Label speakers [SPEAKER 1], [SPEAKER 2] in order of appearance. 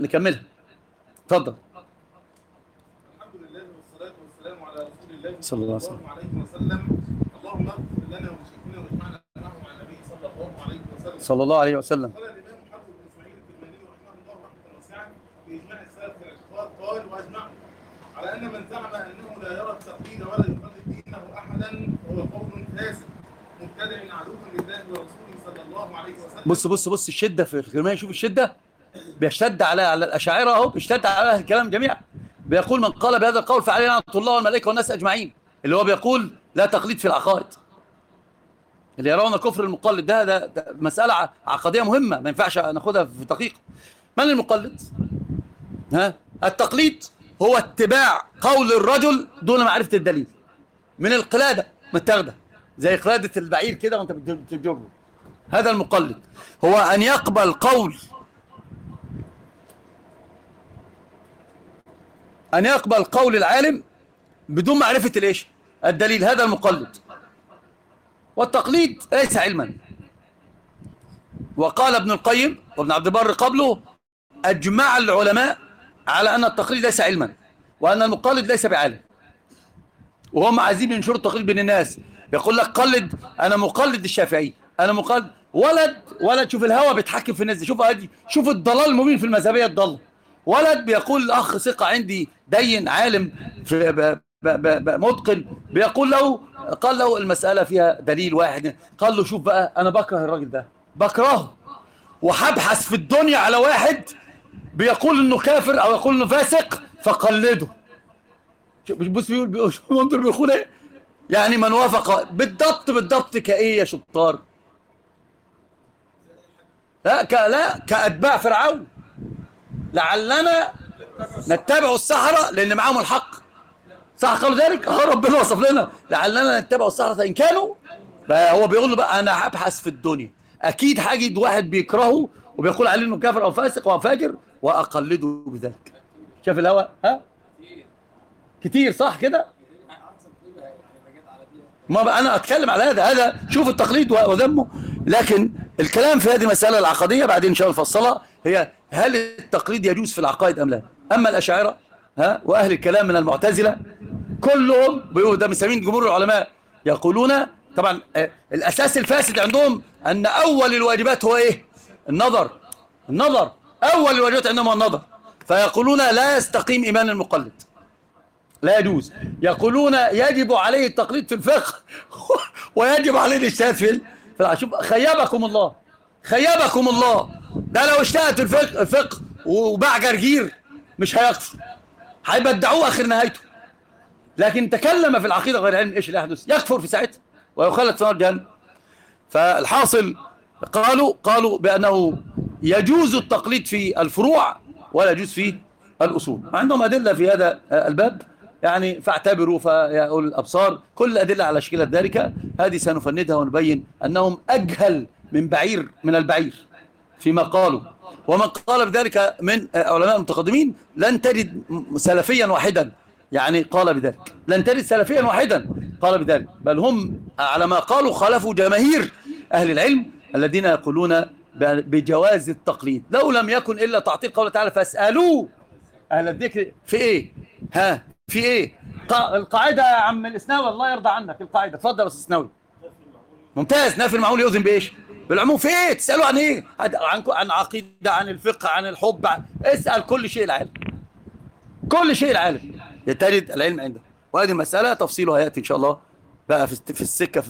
[SPEAKER 1] نكملها اتفضل
[SPEAKER 2] الحمد لله والصلاة والسلام على رسول الله
[SPEAKER 1] صلى الله عليه وسلم.
[SPEAKER 2] عليه وسلم اللهم اغفر لنا ولشيخنا واجمعنا معه مع النبي صلى الله عليه وسلم
[SPEAKER 1] صلى الله عليه وسلم
[SPEAKER 2] قال الإمام محمد بن إسماعيل الكرماني رحمه الله رحمة واسعة في إجماع السلف في الاعتقاد قال وأجمع على أن من زعم أنه لا يرى التقليد ولا يقلد دينه أحدا هو قول فاسد مبتدع عدو لله ورسوله صلى الله عليه وسلم
[SPEAKER 1] بص بص بص الشده في الكلمه شوف الشده بيشتد على على الاشاعره اهو بيشتد على اهل الكلام جميعا بيقول من قال بهذا القول فعليه لعنه الله والملائكه والناس اجمعين اللي هو بيقول لا تقليد في العقائد اللي يرون كفر المقلد ده, ده, ده مساله ع- عقديه مهمه ما ينفعش ناخدها في دقيقه من المقلد ها التقليد هو اتباع قول الرجل دون معرفه الدليل من القلاده متاخده زي قلاده البعير كده وانت بتجره هذا المقلد هو أن يقبل قول أن يقبل قول العالم بدون معرفة الإيش الدليل هذا المقلد والتقليد ليس علما وقال ابن القيم وابن عبد البر قبله أجمع العلماء على أن التقليد ليس علما وأن المقلد ليس بعالم وهم عايزين ينشروا التقليد بين الناس يقول لك قلد انا مقلد الشافعي انا مقلد ولد ولد شوف الهوى بيتحكم في الناس دي شوف هادي شوف الضلال المبين في المذهبيه الضل ولد بيقول الاخ ثقه عندي دين عالم في ب ب ب ب متقن بيقول له قال له المساله فيها دليل واحد قال له شوف بقى انا بكره الراجل ده بكرهه وهبحث في الدنيا على واحد بيقول انه كافر او يقول انه فاسق فقلده شوف بص بيقول بيقول شوف منظر بيقول ايه يعني من وافق بالضبط بالضبط كايه يا شطار لا ك لا كاتباع فرعون لعلنا نتبع السحرة لان معاهم الحق صح قالوا ذلك اه ربنا وصف لنا لعلنا نتبع السحرة ان كانوا فهو بيقول له بقى انا هبحث في الدنيا اكيد هجد واحد بيكرهه وبيقول عليه انه كافر او فاسق او فاجر واقلده بذلك شاف الهوى ها كتير صح كده ما بقى انا اتكلم على هذا هذا شوف التقليد وذمه لكن الكلام في هذه المساله العقديه بعدين ان شاء الله نفصلها هي هل التقليد يجوز في العقائد ام لا اما الاشاعره ها واهل الكلام من المعتزله كلهم بيقولوا ده مسمين جمهور العلماء يقولون طبعا آه، الاساس الفاسد عندهم ان اول الواجبات هو ايه النظر النظر اول الواجبات عندهم هو النظر فيقولون لا يستقيم ايمان المقلد لا يجوز يقولون يجب عليه التقليد في الفقه ويجب عليه الاجتهاد في ال- في الع- شوف خيبكم الله خيبكم الله ده لو اجتهد في الفقه, الفقه وباع جرجير مش هيكفر هيبدعوه اخر نهايته لكن تكلم في العقيده غير علم ايش اللي يحدث يكفر في ساعتها ويخلد في نار جهنم فالحاصل قالوا قالوا بانه يجوز التقليد في الفروع ولا يجوز في الاصول عندهم ادله في هذا الباب يعني فاعتبروا فيا اولي الابصار كل الادله على شكل ذلك هذه سنفندها ونبين انهم اجهل من بعير من البعير فيما قالوا ومن قال بذلك من علماء المتقدمين لن تجد سلفيا واحدا يعني قال بذلك لن تجد سلفيا واحدا قال بذلك بل هم على ما قالوا خالفوا جماهير أهل العلم الذين يقولون بجواز التقليد لو لم يكن إلا تعطيل قوله تعالى فاسألوا أهل الذكر في إيه ها في إيه قا- القاعدة يا عم الإسناوي الله يرضى عنك القاعدة اتفضل يا أستاذ إسناوي ممتاز نافي المعون يؤذن بايش بالعموم في ايه تسالوا عن ايه عن عن عقيده عن الفقه عن الحب عن اسال كل شيء العالم كل شيء العالم تجد العلم عنده وهذه المساله تفصيلها ياتي ان شاء الله بقى في في السكه